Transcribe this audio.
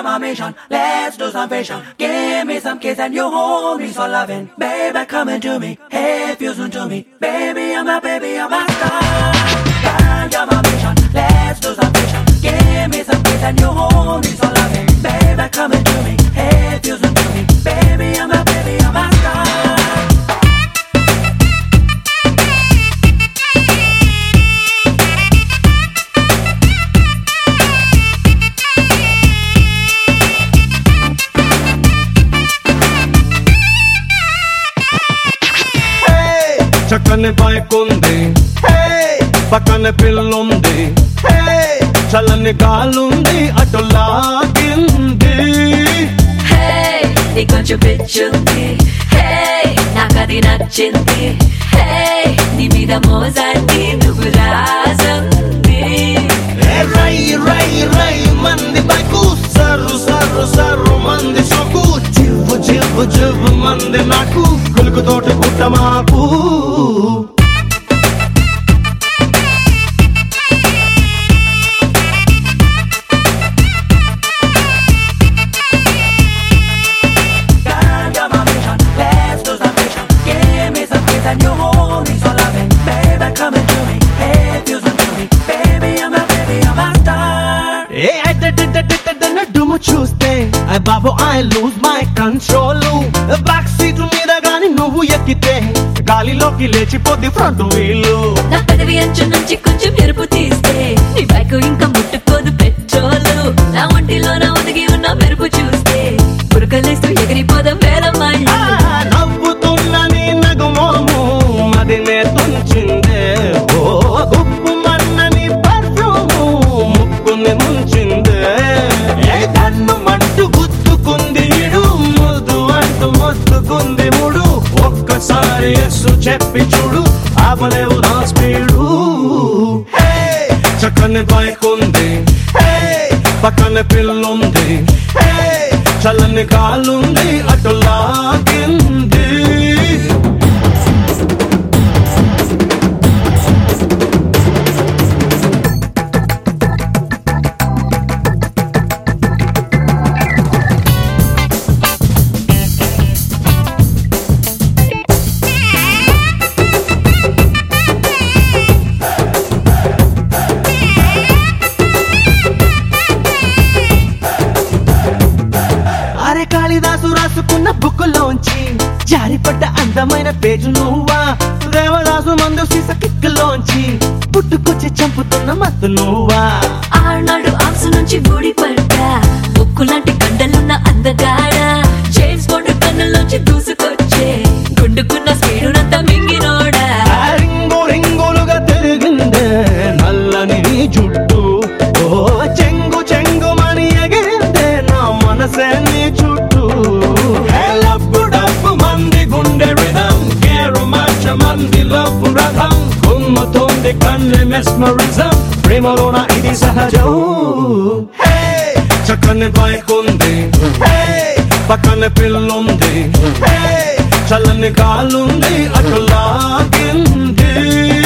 you're my mission. Let's do some fashion. Give me some kiss and you hold me so loving. Baby, come into me. Hey, fusion to me. Baby, I'm a baby, I'm a star. Girl, you're my mission. Let's do some fashion. Give me some kiss and you hold me so loving. Baby, come into me. Hey, fusion to me. Baby, I'm a baby, I'm a star. Hey, చక్కని bike ఉంది Hey, పక్కన పిల్లుంది Hey, చల్లని గాలుంది అటు లాగింది హే నీ కొంచెం పిచ్చుంది హే నాకది నచ్చింది హే నీ మీద మోజంది నువ్వు రాజంది ఏ రై రై రై మంది బైకు సర్రు సర్రు సర్రు మంది సొక్కు జివ్వు జివ్వు జివ్వు మంది నాకు కులుకు తోటి పుట్ట మాకు Girl, you're my mission. Let's do some fashion. Give me some kiss and you hold me so loving. Baby, come into me. Hey, fusion to me. Baby, I'm a baby, I'm a star. ఏ డుము చూస్తే ఐ బాబు I lose my control back seat మీద గాని నువ్వు ఎక్కితే గాలిలోకి లేచిపోద్ది ఫ్రంట్ వీలు నా పెదవి అంచు నుంచి కొంచెం ఎరుపు తీస్తే నీ బైక్ ఇంకా ముట్టుకోదు పెట్రోలు నా ఒంటిలో నా ఒదిగి ఉన్న మెరుపు చూస్తే పురకలేస్తూ ఎగిరిపోదాం వేల ఆ, మైళ్ళు నవ్వుతున్న నీ నగుమోము మదినే తుంచిందే ఓ ఉప్పు మన్నని పర్ఫ్యూము ముక్కుని ముంచిందే ఏ కన్ను మంటు గుద్దుకుంది ఇడు ముద్దు అంటూ మొత్తుకుంది ముడు ఒక్కసారి ఎస్సు చెప్పి చూడు ఆపలేవు నా స్పీడు హే, చక్కని బైక్ ఉంది హే, పక్కన పిల్లుంది హే, చల్లని కాలుంది అటు లాగింది అరే కాళిదాసు రాసుకున్న బుక్కులోంచి జారిపడ్డ అందమైన పేజు నువ్వా దేవదాసు మందు సీస కిక్కులోంచి పుట్టుకొచ్చి చంపుతున్న మత్తు నువ్వా ఆనాడు ఆంసు నుంచి ఊడిపడ్డా ఉక్కు లాంటి కండలున్న అందగాడ జేమ్స్ బాండ్ కన్నులోంచి దూసుకొచ్చే గుండుకున్న స్పీడునంతా మింగినోడా ఆ రింగు రింగులుగా తిరిగిందే నల్లని నీ జుట్టు ఓ చెంగు చెంగు మని ఎగిరిందే నా మనసే నీ చుట్టూ ఏ లబ్బు డబ్బు మంది గుండె విధం గేరు మార్చ మంది లవ్వు రథం కుమ్ముతోంది కన్ను మెస్మరిజం ప్రేమలోన ఇది సహజం హే చక్కని బైక్ ఉంది హే పక్కన పిల్లుంది హే చల్లని కాలుంది అటు లాగింది